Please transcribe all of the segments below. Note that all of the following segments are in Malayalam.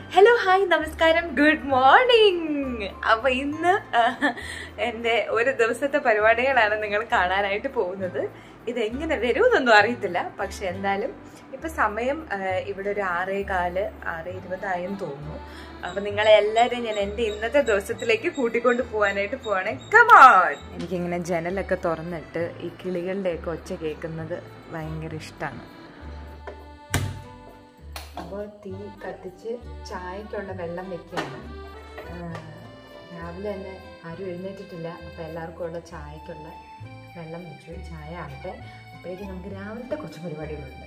ഹലോ ഹായ് നമസ്കാരം ഗുഡ് മോർണിംഗ് അപ്പൊ ഇന്ന് ആഹ്, എന്റെ ഒരു ദിവസത്തെ പരിപാടികളാണ് നിങ്ങൾ കാണാനായിട്ട് പോകുന്നത് ഇത് എങ്ങനെ വരുമെന്നൊന്നും അറിയത്തില്ല പക്ഷെ എന്തായാലും ഇപ്പൊ സമയം ആഹ്, ഇവിടെ ഒരു ആറേ കാല് ആറ് ഇരുപതായെന്ന് തോന്നുന്നു അപ്പൊ നിങ്ങളെ എല്ലാവരെയും ഞാൻ എന്റെ ഇന്നത്തെ ദിവസത്തിലേക്ക് കൂട്ടിക്കൊണ്ട് പോകാനായിട്ട് പോവാണ് കമാൺ എനിക്കിങ്ങനെ ജനലൊക്കെ തുറന്നിട്ട് ഈ കിളികളുടെയൊക്കെ ഒച്ച കേൾക്കുന്നത് ഭയങ്കര ഇഷ്ടമാണ് അപ്പോൾ തീ കത്തിച്ച് ചായക്കുള്ള വെള്ളം വെക്കുകയാണ് ആഹ് രാവിലെ തന്നെ ആരും എഴുന്നേറ്റിട്ടില്ല അപ്പോൾ എല്ലാവർക്കും ഉള്ള ചായക്കുള്ള വെള്ളം വെച്ചു ചായ ആകട്ടെ അപ്പോഴേക്കും നമുക്ക് രാവിലത്തെ കുറച്ച് പരിപാടികളുണ്ട്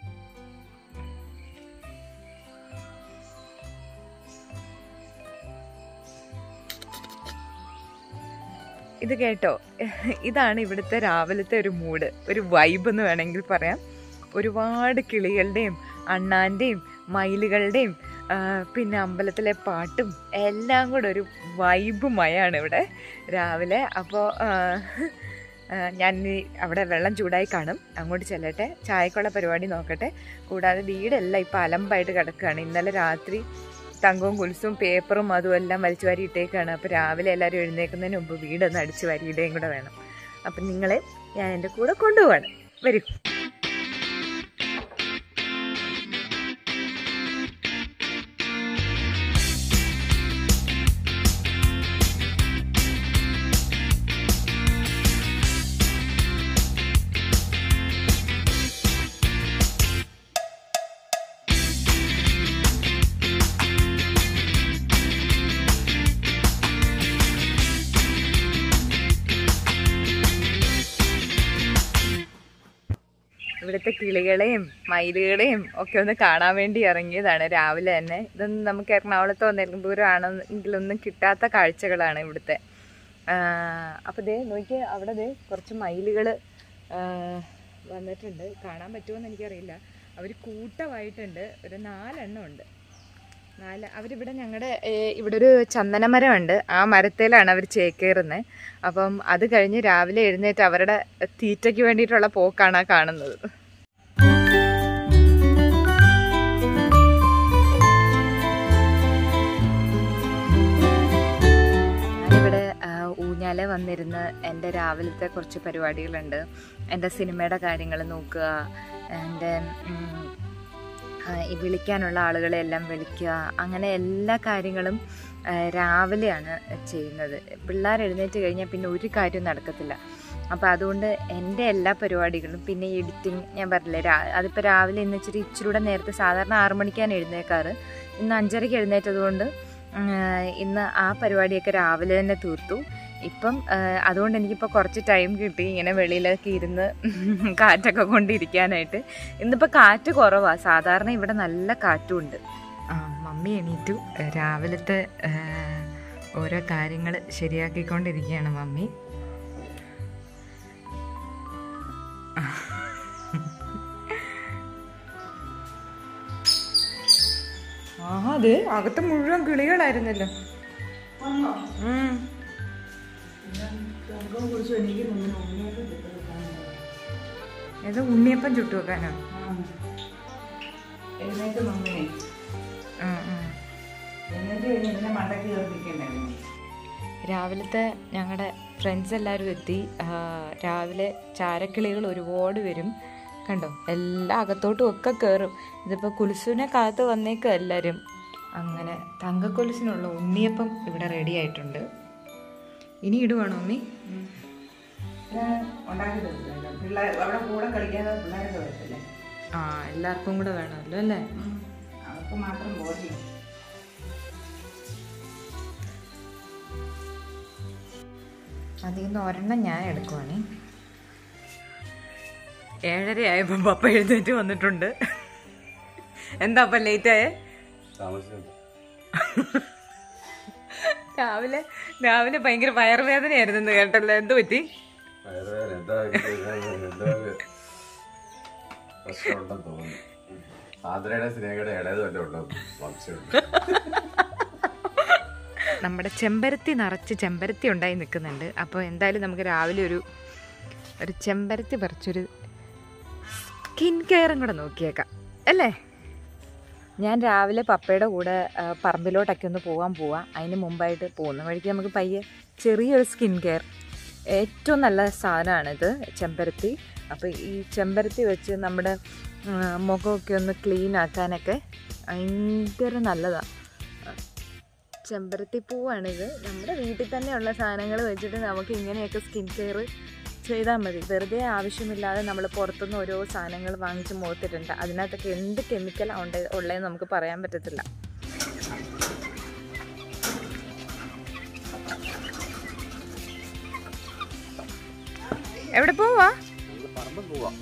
ഇത് കേട്ടോ ഇതാണ് ഇവിടുത്തെ രാവിലത്തെ ഒരു മൂഡ് ഒരു വൈബ് എന്ന് വേണമെങ്കിൽ പറയാം ഒരുപാട് കിളികളുടെയും അണ്ണാൻ്റെയും മയിലുകളുടെയും ആ, പിന്നെ അമ്പലത്തിലെ പാട്ടും എല്ലാം കൂടെ ഒരു വൈബ് മയാണ് ഇവിടെ രാവിലെ അപ്പോൾ ഞാൻ ഇനി അവിടെ വെള്ളം ചൂടായി കാണും അങ്ങോട്ട് ചെല്ലട്ടെ ചായക്കുള്ള പരിപാടി നോക്കട്ടെ കൂടാതെ വീടെല്ലാം ഇപ്പം അലമ്പായിട്ട് കിടക്കുകയാണ് ഇന്നലെ രാത്രി തങ്കവും കുലുസും പേപ്പറും അതും എല്ലാം വലിച്ചു വാരി ഇട്ടേക്കാണ് അപ്പോൾ രാവിലെ എല്ലാവരും എഴുന്നേൽക്കുന്നതിന് മുമ്പ് വീടൊന്ന് അടിച്ചു വാരിയിടുകയും കൂടെ വേണം അപ്പം നിങ്ങളെ ഞാൻ എൻ്റെ കൂടെ കൊണ്ടുപോവാണ് വരൂ ഇവിടുത്തെ കിളികളെയും മയിലുകളെയും ഒക്കെ ഒന്ന് കാണാൻ വേണ്ടി ഇറങ്ങിയതാണ് രാവിലെ തന്നെ ഇതൊന്നും നമുക്ക് എറണാകുളത്തോ നെടുമ്പൂരോ ആണെങ്കിലൊന്നും കിട്ടാത്ത കാഴ്ചകളാണ് ഇവിടുത്തെ അപ്പോൾ ദേ നോക്കി അവിടെ ദേ കുറച്ച് മയിലുകൾ വന്നിട്ടുണ്ട് കാണാൻ പറ്റുമോയെന്ന് എനിക്കറിയില്ല അവർ കൂട്ടമായിട്ടുണ്ട് ഒരു നാലെണ്ണം ഉണ്ട് നാല് അവരിവിടെ ഞങ്ങളുടെ ഇവിടെ ഒരു ചന്ദനമരമുണ്ട് ആ മരത്തേലാണ് അവർ ചേക്കേറുന്നത് അപ്പം അത് കഴിഞ്ഞ് രാവിലെ എഴുന്നേറ്റ് അവരുടെ തീറ്റയ്ക്ക് വേണ്ടിയിട്ടുള്ള പോക്കാണ് ആ കാണുന്നത് ഞാനിവിടെ ആ, ഊഞ്ഞാലെ വന്നിരുന്ന് എൻ്റെ രാവിലത്തെ കുറച്ച് പരിപാടികളുണ്ട് എൻ്റെ സിനിമയുടെ കാര്യങ്ങൾ നോക്കുക എൻ്റെ ഉം, ആ, ഈ വിളിക്കാനുള്ള ആളുകളെ എല്ലാം വിളിക്കുക അങ്ങനെ എല്ലാ കാര്യങ്ങളും ആ, രാവിലെയാണ് ചെയ്യുന്നത് പിള്ളേർ എഴുന്നേറ്റ് കഴിഞ്ഞാൽ പിന്നെ ഒരു കാര്യവും നടക്കത്തില്ല അപ്പോൾ അതുകൊണ്ട് എൻ്റെ എല്ലാ പരിപാടികളും പിന്നെ എഡിറ്റിംഗ് ഞാൻ പറഞ്ഞില്ലേ രാ അതിപ്പോൾ രാവിലെ ഇന്ന് ഇച്ചിരി ഇച്ചിരി കൂടെ നേരത്തെ സാധാരണ ആറു മണിക്കാണ് എഴുന്നേക്കാറ് ഇന്ന് അഞ്ചരയ്ക്ക് എഴുന്നേറ്റത് കൊണ്ട് ഉം, ഇന്ന് ആ പരിപാടിയൊക്കെ രാവിലെ തന്നെ തീർത്തു ഇപ്പം ആ, അതുകൊണ്ട് എനിക്കിപ്പോൾ കുറച്ച് ടൈം കിട്ടി ഇങ്ങനെ വെളിയിലൊക്കെ ഇരുന്ന് കാറ്റൊക്കെ കൊണ്ടിരിക്കാനായിട്ട് ഇന്നിപ്പോൾ കാറ്റ് കുറവാണ് സാധാരണ ഇവിടെ നല്ല കാറ്റും ഉണ്ട് ആ മമ്മി എണീറ്റു രാവിലത്തെ ആ, ഓരോ കാര്യങ്ങൾ ശരിയാക്കിക്കൊണ്ടിരിക്കുകയാണ് മമ്മി ആ അത് അകത്ത് മുഴുവൻ കിളികളായിരുന്നല്ലോ ഉം. ഏതോ ഉണ്ണിയപ്പം ചുട്ടു വെക്കാനോ എഴുന്നേറ്റ് മമ്മിനെ ഉം, ഉം. എഴുന്നേറ്റ് കഴിഞ്ഞ് ഇതിനെ മണ്ടയ്ക്ക് ചേർത്തിട്ടുണ്ടായിരുന്നു രാവിലത്തെ ഞങ്ങളുടെ ഫ്രണ്ട്സ് എല്ലാവരും എത്തി ആ, രാവിലെ ചാരക്കിളികൾ ഒരുപാട് വരും കണ്ടോ എല്ലാ അകത്തോട്ടും ഒക്കെ കയറും ഇതിപ്പോൾ കുലുസുവിനെ കാത്ത് വന്നേക്കും എല്ലാവരും അങ്ങനെ തങ്കക്കൊലുസിനുള്ള ഉണ്ണിയപ്പം ഇവിടെ റെഡി ആയിട്ടുണ്ട് ഇനി ഇടുവാണോ അമ്മി ഞാൻ ഉണ്ടാക്കി തരുന്നില്ല പിള്ളേർ അവിടെ കൂടെ കളിക്കാതെ പിള്ളേരൊക്കെ വരത്തില്ലേ ആ എല്ലാവർക്കും കൂടെ വേണമല്ലോ അല്ലേ അവർക്ക് മാത്രം ബോധി അതിൽ നിന്ന് ഒരെണ്ണം ഞാൻ എടുക്കുവാണേ ഏഴര ആയപ്പോൾ പപ്പ എഴുന്നേറ്റ് വന്നിട്ടുണ്ട് എന്താ അപ്പം ലേറ്റ് ആയേ രാവിലെ രാവിലെ ഭയങ്കര വയറുവേദനയായിരുന്നു എന്ന് കേട്ടല്ലോ എന്ത് പറ്റി വയറുവേദന എന്താ എന്തോ ഒരു പ്രശ്നമുണ്ടെന്ന് തോന്നുന്നു ആന്ധ്രയുടെ സ്നേഹയുടെ ഇടയത് വല്ലതും ഉണ്ടോ സംശയമുണ്ട് നമ്മുടെ ചെമ്പരത്തി നിറച്ച് ചെമ്പരത്തി ഉണ്ടായി നിൽക്കുന്നുണ്ട് അപ്പോൾ എന്തായാലും നമുക്ക് രാവിലെ ഒരു ഒരു ചെമ്പരത്തി പറിച്ചൊരു സ്കിൻ കെയറും കൂടെ നോക്കിയേക്കാം അല്ലേ ഞാൻ രാവിലെ പപ്പയുടെ കൂടെ ആ, പറമ്പിലോട്ടൊക്കെ ഒന്ന് പോകാൻ പോവാം അതിന് മുമ്പായിട്ട് പോകുന്ന വഴിക്ക് നമുക്ക് പയ്യെ ചെറിയൊരു സ്കിൻ കെയർ ഏറ്റവും നല്ല സാധനമാണിത് ചെമ്പരത്തി അപ്പോൾ ഈ ചെമ്പരത്തി വെച്ച് നമ്മുടെ ആ, മുഖമൊക്കെ ഒന്ന് ക്ലീൻ ആക്കാനൊക്കെ ഭയങ്കര നല്ലതാണ് ചെമ്പരത്തി പൂവാണിത് നമ്മുടെ വീട്ടിൽ തന്നെയുള്ള സാധനങ്ങൾ വെച്ചിട്ട് നമുക്ക് ഇങ്ങനെയൊക്കെ സ്കിൻ കെയർ ചെയ്താൽ മതി വെറുതെ ആവശ്യമില്ലാതെ നമ്മൾ പുറത്തുനിന്ന് ഓരോ സാധനങ്ങൾ വാങ്ങിച്ച് മുഖത്തിട്ടുണ്ട് അതിനകത്തൊക്കെ എന്ത് കെമിക്കലാണ് ഉണ്ട് ഉള്ളതെന്ന് നമുക്ക് പറയാൻ പറ്റത്തില്ല എവിടെ പോവാ നമ്മള് പറമ്പ് പോവാം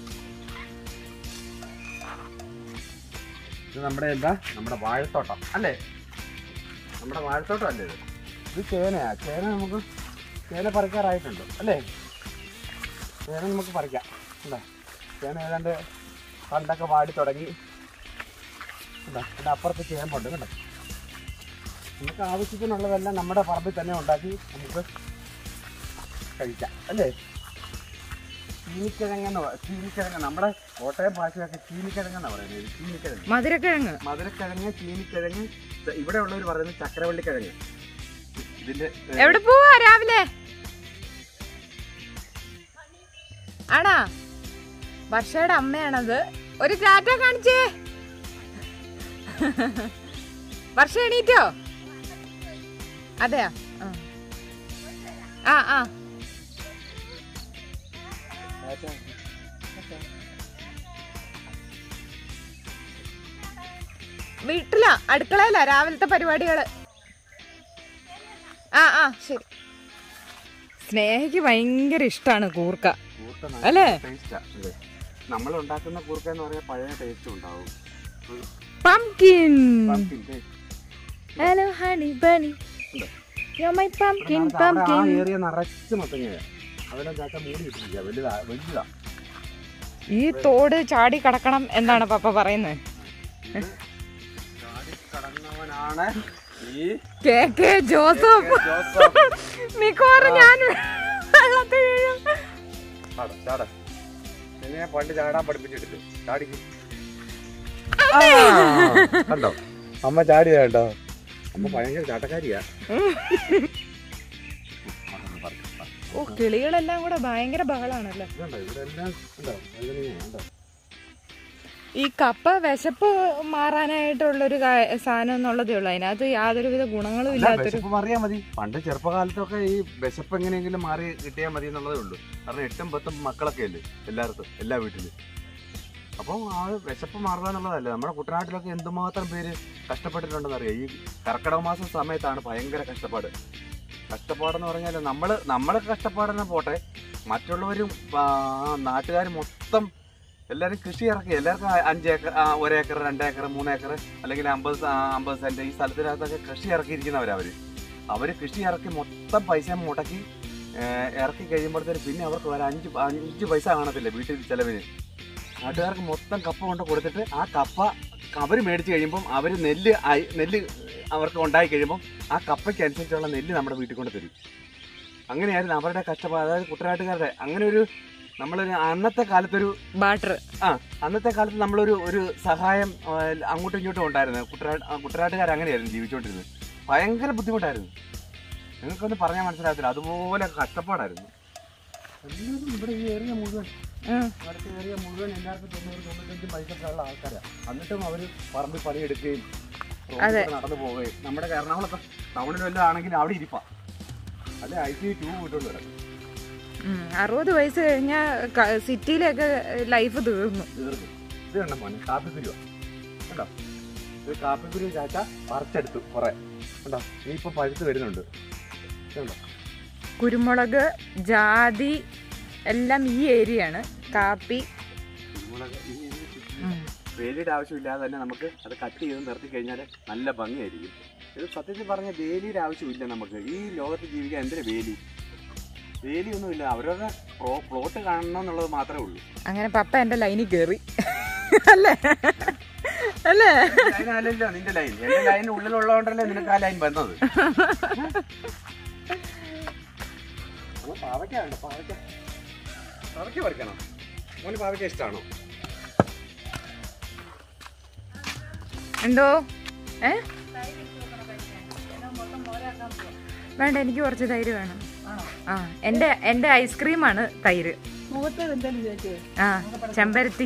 ഇത് നമ്മുടെ എന്താ നമ്മുടെ വാഴത്തോട്ടം അല്ലേ നമ്മുടെ വാഴത്തോട്ടം അല്ലേ ഇത് ഇത് ചേനയാ ചേന നമുക്ക് ചേന പറിക്കാറായിട്ടുണ്ട് അല്ലേ ചേന നമുക്ക് പറിക്കാം എന്താ ചേന ഏതാണ്ട് പണ്ടൊക്കെ വാടി തുടങ്ങി എന്താ എൻ്റെ അപ്പുറത്ത് ചേമ്പുണ്ട് കണ്ടോ നമുക്ക് ആവശ്യത്തിനുള്ളതെല്ലാം നമ്മുടെ പറമ്പിൽ തന്നെ ഉണ്ടാക്കി നമുക്ക് കഴിക്കാം അല്ലേ ചീനിക്കിഴങ്ങെന്ന് പറ- ചീനിക്കിഴങ്ങ് നമ്മുടെ കോട്ടയം ഭാഷയൊക്കെ ചീനിക്കിഴങ്ങെന്നാ പറയുന്നത് ചീനിക്കിഴങ്ങ് മധുരക്കിഴങ്ങ് മധുരക്കിഴങ്ങ് ചീനിക്കിഴങ്ങ് ച- ഇവിടെ ഉള്ളവർ പറയുന്നത് ചക്രവള്ളിക്കിഴങ്ങ് ഇതിന്റെ ഏ, എവിടെ പോവാ രാവിലെ ആണാ വർഷയുടെ അമ്മയാണത് ഒരു ടാറ്റ കാണിച്ചേ വർഷ എണീറ്റോ അതെയാ ആ. ആ ആ വീട്ടിലാ അടുക്കളയിലാ രാവിലത്തെ പരിപാടികള് ആ ആ ശരി സ്നേഹയ്ക്ക് ഭയങ്കര ഇഷ്ടമാണ് കൂർക്ക കൂർക്ക അല്ലേ? ടേസ്റ്റാ ഇത് നമ്മൾ ഉണ്ടാക്കുന്ന കൂർക്ക എന്ന് പറഞ്ഞാൽ പഴയ ടേസ്റ്റ് ഉണ്ടാവും pumpkin Pumpkin taste. Hello honey bunny യോ മൈ പംകിൻ ഇവിടെ അവിടെ ആ പംകിൻ ഏരിയ നിറച്ച് മത്തങ്ങയാ അതിനെ ചാക്ക മൂടി ഇട്ടിരിക്കുക വലുതാ വലുതാ ഈ തോട് ചാടി കടക്കണം എന്നാണ് പപ്പ പറയുന്നത് ചാടി കടന്നവനാണ് ഈ കെ കെ ജോസഫ് ജോസഫ് മിക്കവാറും ഞാൻ വെള്ളത്തിൽ വീഴും ചാട ചാട എന്നെ ഞാൻ പണ്ട് ചാടാൻ പഠിപ്പിച്ചിട്ടില്ലേ ചാടിക്ക് കണ്ടോ അമ്മ ചാടിയ കേട്ടോ അമ്മ ഭയങ്കര ചാട്ടക്കാരിയാ ഓ കിളികളെല്ലാം കൂടെ ഭയങ്കര ബഹളാണല്ലോ ഇതുണ്ടോ ഇവിടെ എല്ലാം ഉണ്ടോ വഴുതനങ്ങ ഉണ്ടോ ഈ കപ്പ വിശപ്പ് മാറാനായിട്ടുള്ളൊരു കാ- സാധനം എന്നുള്ളതേ ഉള്ളൂ അതിനകത്ത് യാതൊരുവിധ ഗുണങ്ങളും അല്ല, ഇല്ലാത്തൊരു വിശപ്പ് മാറിയാ മതി പണ്ട് ചെറുപ്പകാലത്തൊക്കെ ഈ വിശപ്പ് എങ്ങനെയെങ്കിലും മാറി കിട്ടിയാൽ മതി എന്നുള്ളതേ ഉള്ളൂ കാരണം എട്ടും പത്തും മക്കളൊക്കെ അല്ലേ എല്ലായിടത്തും എല്ലാ വീട്ടിലും അപ്പം ആ വിശപ്പ് മാറുക എന്നുള്ളതല്ല നമ്മുടെ കുട്ടനാട്ടിലൊക്കെ എന്തുമാത്രം പേര് കഷ്ടപ്പെട്ടിട്ടുണ്ടെന്ന് അറിയാം ഈ കർക്കിടക മാസം സമയത്താണ് ഭയങ്കര കഷ്ടപ്പാട് കഷ്ടപ്പാടെന്ന് പറഞ്ഞാൽ നമ്മൾ നമ്മളെ കഷ്ടപ്പാടെന്ന് പോട്ടെ മറ്റുള്ളവരും നാട്ടുകാർ മൊത്തം എല്ലാവരും കൃഷി ഇറക്കി എല്ലാവർക്കും അ- അഞ്ച് ഏക്കർ ആ, ഒരേക്കർ രണ്ടേക്കർ മൂന്നേക്കർ അല്ലെങ്കിൽ അമ്പത് സ- ആ, അമ്പത് സെന്റ് ഈ സ്ഥലത്തിനകത്തൊക്കെ കൃഷി ഇറക്കിയിരിക്കുന്നവരാ അവര് അവര് കൃഷി ഇറക്കി മൊത്തം പൈസ മുടക്കി ഏഹ്, ഇറക്കി കഴിയുമ്പോഴത്തേന് പിന്നെ അവർക്ക് ഒരു അഞ്ച് പ- അഞ്ച് പൈസ കാണത്തില്ല വീട്ടിൽ ചെലവിന് നാട്ടുകാർക്ക് മൊത്തം കപ്പ കൊണ്ട് കൊടുത്തിട്ട് ആ കപ്പ അവർ മേടിച്ച് കഴിയുമ്പം അവർ നെല്ല് ആയി- നെല്ല് അവർക്ക് ഉണ്ടായി കഴിയുമ്പം ആ കപ്പയ്ക്ക് അനുസരിച്ചുള്ള നെല്ല് നമ്മുടെ വീട്ടിൽ കൊണ്ട് തരും അങ്ങനെയായിരുന്നു അവരുടെ കഷ്ടപ്പാട് അതായത് കുട്ടനാട്ടുകാരുടെ അങ്ങനെ ഒരു നമ്മളൊരു അന്നത്തെ കാലത്തൊരു ബാട്ടർ ആ അന്നത്തെ കാലത്ത് നമ്മളൊരു ഒരു സഹായം ആ, അങ്ങോട്ടും ഇങ്ങോട്ടും ഉണ്ടായിരുന്നു കുട്ടനാ ആ, കുട്ടനാട്ടുകാർ അങ്ങനെയായിരുന്നു ജീവിച്ചുകൊണ്ടിരുന്നത് ഭയങ്കര ബുദ്ധിമുട്ടായിരുന്നു നിങ്ങൾക്കൊന്നും പറഞ്ഞാൽ മനസ്സിലാകത്തില്ല അതുപോലെ കഷ്ടപ്പാടായിരുന്നു എല്ലാവരും ഇവിടെ ഈ ഏരിയ മുഴുവൻ അടുത്ത ഏരിയ മുഴുവൻ എല്ലാവർക്കും തൊണ്ണൂറ് തൊണ്ണൂറ്റഞ്ച് പൈസക്കുള്ള ആൾക്കാരാണ് എന്നിട്ടും അവർ പറമ്പിൽ പണിയെടുക്കുകയും റോഡിൽ അതെ. കൂടെ നടന്നു പോവുകയും നമ്മുടെ എറണാകുളത്ത് ടൗണിൽ വല്ലതും ആണെങ്കിൽ അവിടെ ഇരിപ്പാ അല്ലെ ഐ ടി ടൂ വീട്ടുകൊണ്ട് കിടക്കും അറുപത് വയസ്സ് കഴിഞ്ഞാൽ സിറ്റിയിലൊക്കെ ലൈഫ് തീർന്നു തീർന്നു ഇത് കണ്ട മോനെ കാപ്പിക്കുരുവാ കണ്ടോ ഇത് കാപ്പിക്കുരു ചാച്ച പറിച്ചെടുത്തു കുറെ കണ്ടോ നീ ഇപ്പൊ പഴുത്ത് വരുന്നുണ്ട് കണ്ടോ കുരുമുളക് ജാതി എല്ലാം ഈ ഏരിയയാണ് കാപ്പി കുരുമുളക് ഈ വേലിയുടെ ആവശ്യമില്ലാതെ തന്നെ നമുക്ക് അത് കട്ട് ചെയ്ത് നിർത്തി കഴിഞ്ഞാൽ നല്ല ഭംഗിയായിരിക്കും ഇത് സത്യത്തിൽ പറഞ്ഞ വേലിയുടെ ആവശ്യമില്ല നമുക്ക് ഈ ലോകത്ത് ജീവിക്കാൻ എന്തിനാ വേലി വേലിയൊന്നുമില്ല അവരവരുടെ പ്രോ- പ്ലോട്ട് കാണണം എന്നുള്ളത് മാത്രമേ ഉള്ളൂ അങ്ങനെ പപ്പ എൻ്റെ ലൈനിൽ കയറി അല്ലേ അല്ലേ ലൈനല്ലല്ലോ നിന്റെ ലൈൻ എന്റെ ലൈൻ ഉള്ളിലുള്ളതുകൊണ്ടല്ലേ നിനക്ക് ആ ലൈൻ വന്നത് പാവയ്ക്കാണ് പാവയ്ക്ക പാവയ്ക്ക പറിക്കണം മോന് പാവയ്ക്ക ഇഷ്ടമാണോ എന്തോ ഏ വേണ്ട എനിക്ക് കുറച്ച് തൈര് വേണം ആ എൻ്റെ എൻ്റെ ഐസ്ക്രീമാണ് തൈര് മുഖത്ത് എന്തായാലും ചോദിച്ചേ ആ ചെമ്പരത്തി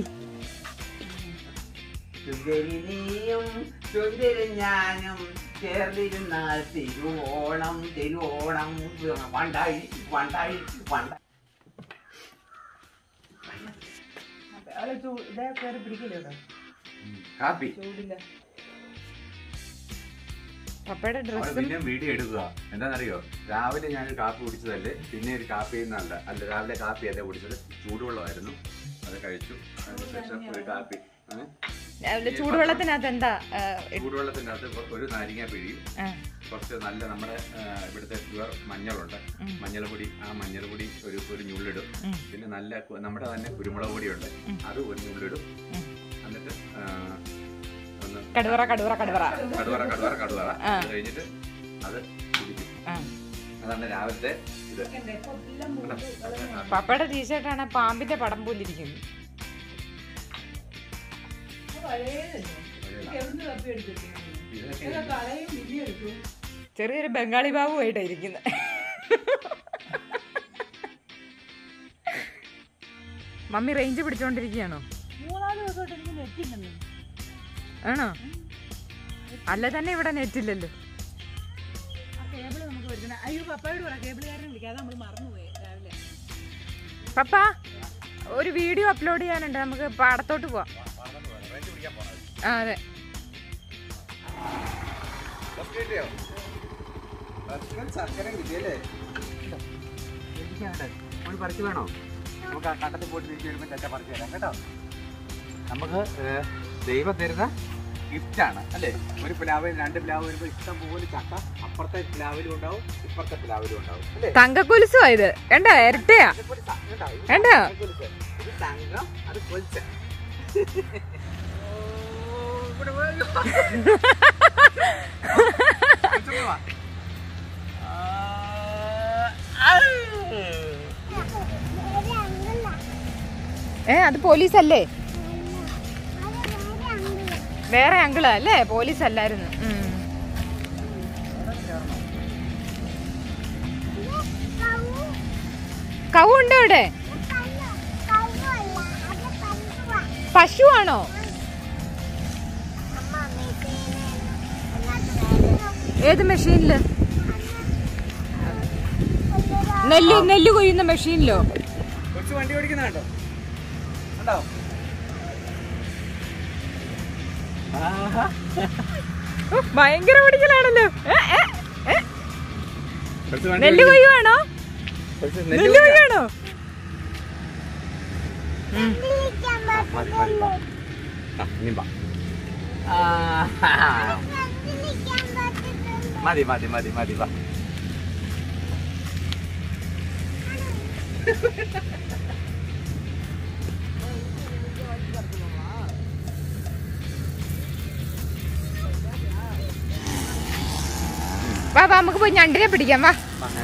സുന്ദരി നീയും സുന്ദരി ഞാനും ചേർന്നിരുന്നാൽ തിരുവോണം തിരുവോണം വണ്ടായി വണ്ടായി വണ്ട അവളെ ചൂ ഇതേ കയറി പിടിക്കില്ല കേട്ടോ കാപ്പി ചൂടില്ല പപ്പയുടെ അവിടെ ഡ്രസ്സും പിന്നെ വീഡിയോ എടുക്കുക എന്താണെന്നറിയോ രാവിലെ ഞാനൊരു കാപ്പി കുടിച്ചതല്ലേ പിന്നെ ഒരു കാപ്പി എന്നല്ല അല്ല രാവിലെ കാപ്പി അല്ല കുടിച്ചത് ചൂടുവെള്ളമായിരുന്നു അത് കഴിച്ചു അതിനുശേഷം ഒരു കാപ്പി ഏ? രാവിലെ ചൂടുവെള്ളത്തിനകത്ത് എന്താ ആ, ഇ- ചൂടുവെള്ളത്തിൻ്റെ അകത്ത് ഒരു നാരങ്ങ പിഴിയും ആ, കുറച്ച് നല്ല നമ്മുടെ ആ, ഇവിടുത്തെ പ്യുവർ മഞ്ഞളുണ്ട് ഉം. മഞ്ഞൾപ്പൊടി ആ മഞ്ഞൾപ്പൊടി ഒരു ഒരു ഞുള്ളിടും ഉം. പിന്നെ നല്ല കു- നമ്മുടെ തന്നെ കുരുമുളക് പൊടിയുണ്ട് ഉം. അത് ഒരു ഞുള്ളിടും ഉം. എന്നിട്ട് ആ, ഒന്ന് കടുവറ കടുവറ കടുവറ കടുവറ കടുവറ കടുവറ ആ. അത് കഴിഞ്ഞിട്ട് അത് കുടിക്കും ആ. അതാണ് രാവിലത്തെ ഇത് പപ്പയുടെ ടീഷർട്ടാണ് പാമ്പിന്റെ പടം പോലിരിക്കുന്നത് എവിടുന്ന് തപ്പി എടുത്തിട്ട് ഇതൊക്കെ കളയും വിധി എടുക്കും ചെറിയൊരു ബംഗാളി ബാബുവായിട്ടാണ് ഇരിക്കുന്നത് മമ്മി റേഞ്ച് പിടിച്ചോണ്ടിരിക്കുകയാണോ മൂന്നാല് ദിവസമായിട്ട് എനിക്ക് നെറ്റില്ലെന്ന് ആണോ അല്ല തന്നെ ഇവിടെ നെറ്റില്ലല്ലോ ആ കേബിൾ നമുക്ക് വരുന്ന അയ്യോ പപ്പയോട് പറ കേബിളുകാരനെ വിളിക്കാതെ നമ്മൾ മറന്നുപോയി രാവിലെ പപ്പ ഒരു വീഡിയോ അപ്ലോഡ് ചെയ്യാനുണ്ട് നമുക്ക് പാടത്തോട്ട് പോവാം ആ അതെ ശർക്കര കിട്ടിയല്ലേ ഒന്ന് പറിച്ചു വേണോ നമുക്ക് ആ കണ്ടത്തിൽ പോയിട്ട് തിരിച്ചു വരുമ്പോൾ ചച്ച പറിച്ചു തരാം കേട്ടോ നമുക്ക് ഏഹ്, ദൈവം തരുന്ന ഗിഫ്റ്റാണ് അല്ലേ ഒരു പ്ലാവിൽ രണ്ട് പ്ലാവ് വരുമ്പോൾ ഇഷ്ടം പോലെ ചക്ക അപ്പുറത്തെ പ്ലാവിലും ഉണ്ടാവും ഇപ്പുറത്തെ പ്ലാവിലും ഉണ്ടാവും അല്ലേ തങ്കക്കുലുസുവാ ഇത് കണ്ട ഇരട്ടയാ അതുപോലെ സ- കേട്ടോ, ഇത് കണ്ടോ കൊലുസ്. ഇത് തങ്കം അത് കൊലുസ് ഏ അത് പോലീസല്ലേ വേറെ അങ്കിളാ അല്ലേ പോലീസ് അല്ലായിരുന്നു ഉം. കൗ ഉണ്ടോ അവിടെ പശുവാണോ ഏത് മെഷീനില് നെല്ല് നെല്ല് കൊയ്യുന്ന മെഷീനിലോ കൊച്ചു വണ്ടി ഓടിക്കുന്ന കണ്ടോ കണ്ടോ ഉഫ്, ഭയങ്കര പിടിക്കലാണല്ലോ ഏ, ഏ, ഏ. നെല്ല് കൊയ്യുവാണോ നെല്ല് കൊയ്യുവാണോ ഉം. മതി മതി മതി മതി വാ വാ വാ നമുക്ക് പോയി ഞണ്ടിനെ പിടിക്കാം വാ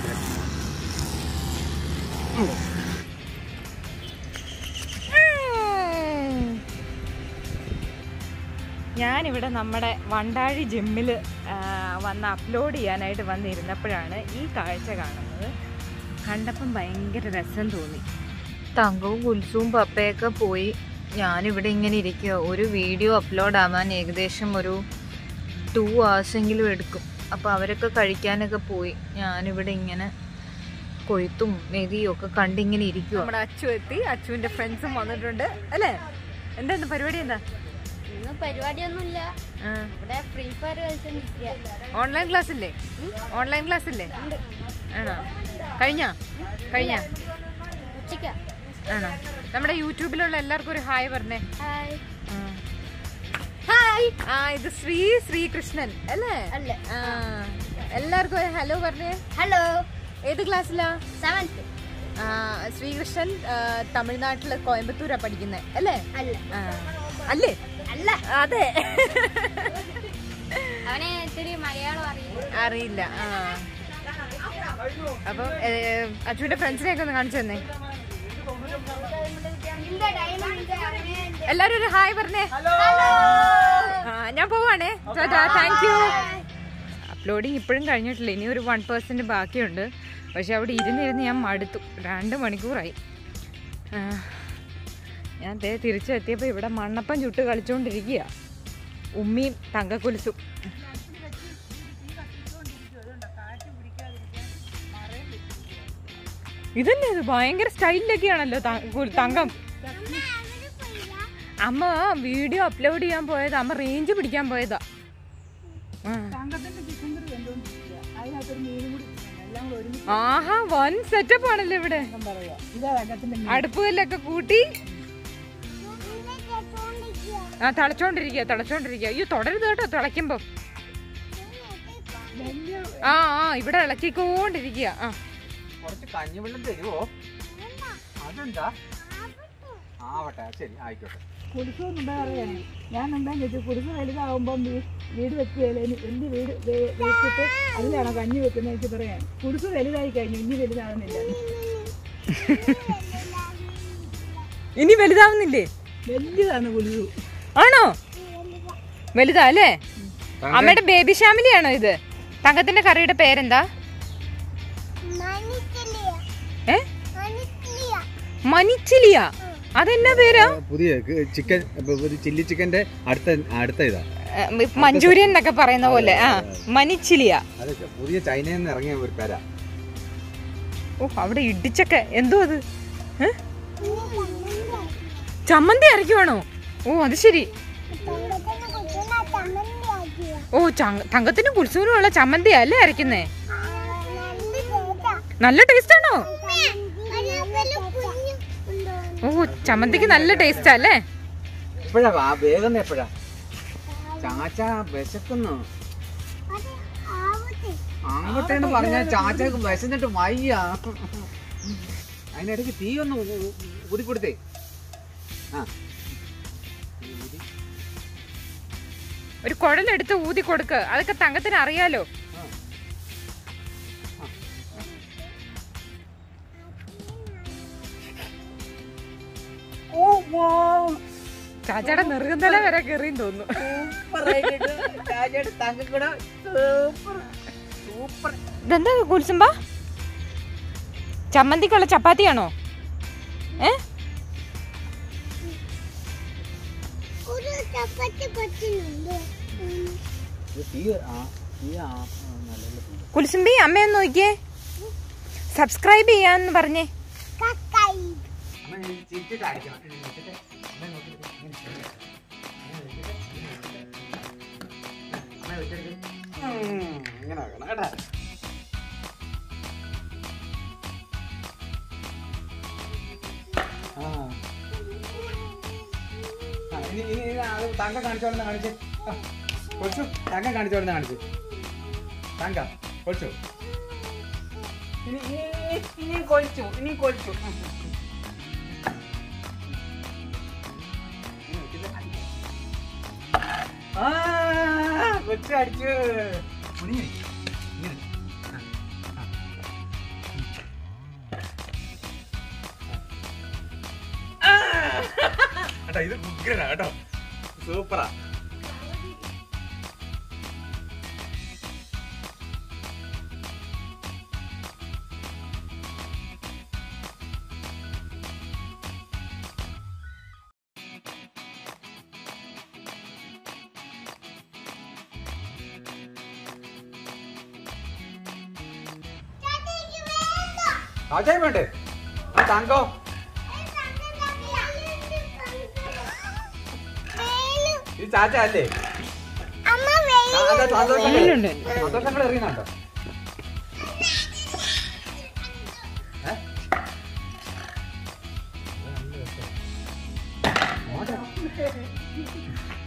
ഞാനിവിടെ നമ്മുടെ വണ്ടാഴി ജിമ്മിൽ വന്ന് അപ്ലോഡ് ചെയ്യാനായിട്ട് വന്നിരുന്നപ്പോഴാണ് ഈ കാഴ്ച കാണുന്നത് കണ്ടപ്പം ഭയങ്കര രസം തോന്നി തങ്കവും കുൽസുവും പപ്പയൊക്കെ പോയി ഞാനിവിടെ ഇങ്ങനെ ഇരിക്കുക ഒരു വീഡിയോ അപ്ലോഡ് ആവാൻ ഏകദേശം ഒരു ടു എങ്കിലും എടുക്കും അപ്പോൾ അവരൊക്കെ കഴിക്കാനൊക്കെ പോയി ഞാനിവിടെ ഇങ്ങനെ കൊയ്ത്തും മെതിയും ഒക്കെ കണ്ടിങ്ങനെ ഇരിക്കുക നമ്മുടെ അച്ചു എത്തി അച്ചുവിന്റെ ഫ്രണ്ട്സും വന്നിട്ടുണ്ട് അല്ലേ എന്താണ് പരിപാടി എന്താ ഇന്ന് പരിപാടിയൊന്നുമില്ല ഇവിടെ ഫ്രീ ഫയർ കളിച്ചോണ്ടിരിക്കുക ഓൺലൈൻ ക്ലാസ് ഇല്ലേ ഓൺലൈൻ ക്ലാസ് ഇല്ലേ ആണോ കഴിഞ്ഞ കഴിഞ്ഞ ഉച്ചയ്ക്ക ആണോ നമ്മുടെ യൂട്യൂബിലുള്ള എല്ലാവർക്കും ഒരു ഹായ് പറഞ്ഞേ ഹായ് ഹായ് ആ ഇത് ശ്രീ ശ്രീകൃഷ്ണൻ അല്ലേ അല്ലേ ആ എല്ലാവർക്കും ഒരു ഹലോ പറഞ്ഞേ ഹലോ ഏത് ക്ലാസ്സിലാ സെവൻത്ത് ആ, ശ്രീകൃഷ്ണൻ ആ, തമിഴ്നാട്ടില് കോയമ്പത്തൂരാ പഠിക്കുന്നത് അല്ലേ അല്ല ആ, അല്ലേ അല്ല അതെ അവനെ ഇത്തിരി മലയാളം അറിയില്ല അറിയില്ല ആ അപ്പം ഏ, അച്ചുവിന്റെ ഫ്രണ്ട്സിനെ ഒക്കെ ഒന്ന് കാണിച്ചു തന്നെ എല്ലാരും ഒരു ഹായ് പറഞ്ഞേ ആ, ഞാൻ പോവാണേ ചേട്ടാ താങ്ക് യു അപ്ലോഡിങ് ഇപ്പോഴും കഴിഞ്ഞിട്ടില്ല ഇനി ഒരു വൺ പേഴ്സൻറ്റ് ബാക്കിയുണ്ട് പക്ഷെ അവിടെ ഇരുന്നിരുന്ന് ഞാൻ മടുത്തു രണ്ട് മണിക്കൂറായി ആ, ഞാൻ ദേ തിരിച്ചെത്തിയപ്പോൾ ഇവിടെ മണ്ണപ്പം ചുട്ട് കളിച്ചുകൊണ്ടിരിക്കുക ഉമ്മിയും തങ്കക്കുലിസും ഇതന്നെ ഇത് ഭയങ്കര സ്റ്റൈലിലൊക്കെയാണല്ലോ ത- കു- തങ്കം അമ്മ വീഡിയോ അപ്ലോഡ് ചെയ്യാൻ പോയത് അമ്മ റേഞ്ച് പിടിക്കാൻ പോയതാ ആ. ആഹാ വൻ സെറ്റപ്പ് ആണല്ലോ ഇവിടെ അടുപ്പുകല്ലൊക്കെ കൂട്ടി ആ തിളച്ചോണ്ടിരിക്കുക തിളച്ചോണ്ടിരിക്കുക അയ്യോ തുടരുത് കേട്ടോ തിളയ്ക്കുമ്പോ ആ ആ ഇവിടെ ഇളക്കിക്കൊണ്ടിരിക്കുക ആ കുറച്ച് കഞ്ഞിവെള്ളം തരുമോ അതെന്താ ആവട്ടെ ശരി ആയിക്കോട്ടെ കുടിക്കുന്നുണ്ടാ അറിയാൻ ഞാൻ എന്താന്ന് ചോദിച്ചു കുടിക്ക് വലുതാവുമ്പം വീ- വീട് വെക്കുകയല്ലേ ഇനി വലിയ വീട് വെ- വെച്ചിട്ട് അതിലാണോ കഞ്ഞി വെക്കുന്നത് എനിക്ക് പറയാൻ കുടിക്ക് വലുതായി കഴിഞ്ഞു ഇനി വലുതാവുന്നില്ല ഇനി വലുതാവുന്നില്ലേ വലിയതാണ് കുളിരു ആണോ വലുതാ അല്ലേ അമ്മയുടെ ബേബി ഫാമിലിയാണോ ഇത് തങ്കത്തിന്റെ കറിയുടെ പേരെന്താ ഏ മനിച്ചിലിയ അതെന്നാ പേരാ പുതിയ ചിക്കൻ ഒരു ചില്ലി ചിക്കന്റെ അടുത്ത അടുത്ത ഇതാ ഏ, മഞ്ചൂരിയൻ എന്നൊക്കെ പറയുന്ന പോലെ ആ മനിച്ചിലിയ അതെ പുതിയ ചൈനയിൽ നിന്ന് ഇറങ്ങിയ ഒരു പേരാ ഓ അവിടെ ഇടിച്ചൊക്കെ എന്തോ അത് ഏ? ചമ്മന്തി അരയ്ക്കുവാണോ ഓ അത് ശരി ഓ ചങ്ങ- തങ്കത്തിനും കുൽസൂനും ഉള്ള ചമ്മന്തിയാ അല്ലേ അരയ്ക്കുന്നേ നല്ല ടേസ്റ്റ് ആണോ ഓ ചമ്മന്തിക്ക് നല്ല ടേസ്റ്റാ അല്ലേ എപ്പോഴാ ആ വേഗം എപ്പോഴാ ചാച്ച വിശക്കുന്നു ആവട്ടെന്ന് പറഞ്ഞാൽ ചാച്ചക്ക് വിശന്നിട്ട് വയ്യ അതിനിടയ്ക്ക് തീ ഒന്ന് ഊതി കൊടുത്തേ ആ ഊതി. ഒരു കുഴലെടുത്ത് ഊതി കൊടുക്ക് അതൊക്കെ തങ്കത്തിന് അറിയാലോ ചാച്ചയുടെ നെറുകുന്തല വരെ കയറിയും തോന്നുന്നു ഇതെന്താ കുൽസുമ്പ ചമ്മന്തിക്കുള്ള ചപ്പാത്തിയാണോ ഏ ഇത് തീ ആ തീ ആ ആ, നല്ല തീ കുൽസുമ്പി അമ്മയൊന്ന് നോക്കിയേ സബ്സ്ക്രൈബ് ചെയ്യാന്ന് പറഞ്ഞേ അമ്മ ഈ ചിരിച്ചിട്ട് അടിക്കണം. ഇങ്ങനെ വെച്ചിട്ട് അമ്മ നോക്കിയിട്ട് ഇങ്ങനെ ചെയ്യ്. ഇങ്ങനെ വെച്ചിട്ട് ഇങ്ങനെ വെച്ചിട്ട്. അമ്മ വെച്ചിട്ട് ഉം, ഇങ്ങനെ വെക്കണം കേട്ടാ. ആ. ആ, ഇനി ഇനി ഇനി അത് തങ്ക കാണിച്ചോളന്ന് കാണിച്ച് ആ, കൊച്ചു തങ്ക കാണിച്ചോളന്ന് കാണിച്ച് തങ്ക കൊച്ചു ഇനി ഇനി ഇനി- ഇനി കൊച്ചു ഇനി കൊച്ചു ഉം. ആ, കൊച്ചു അടിച്ചു മുടിഞ്ഞു. ഇങ്ങനെ. ആ, ആ. ആ. കേട്ടോ ഇത് ഉഗ്രനാ കേട്ടോ സൂപ്പറാ ആചാരം വേണ്ടേ ആ തങ്കോ ഇത് ചാച്ച അല്ലേ ആ, അതാ സന്തോഷങ്ങൾ ഉണ്ട്. സന്തോഷങ്ങൾ എറിയുന്നുണ്ടോ ഏ? മോനെ.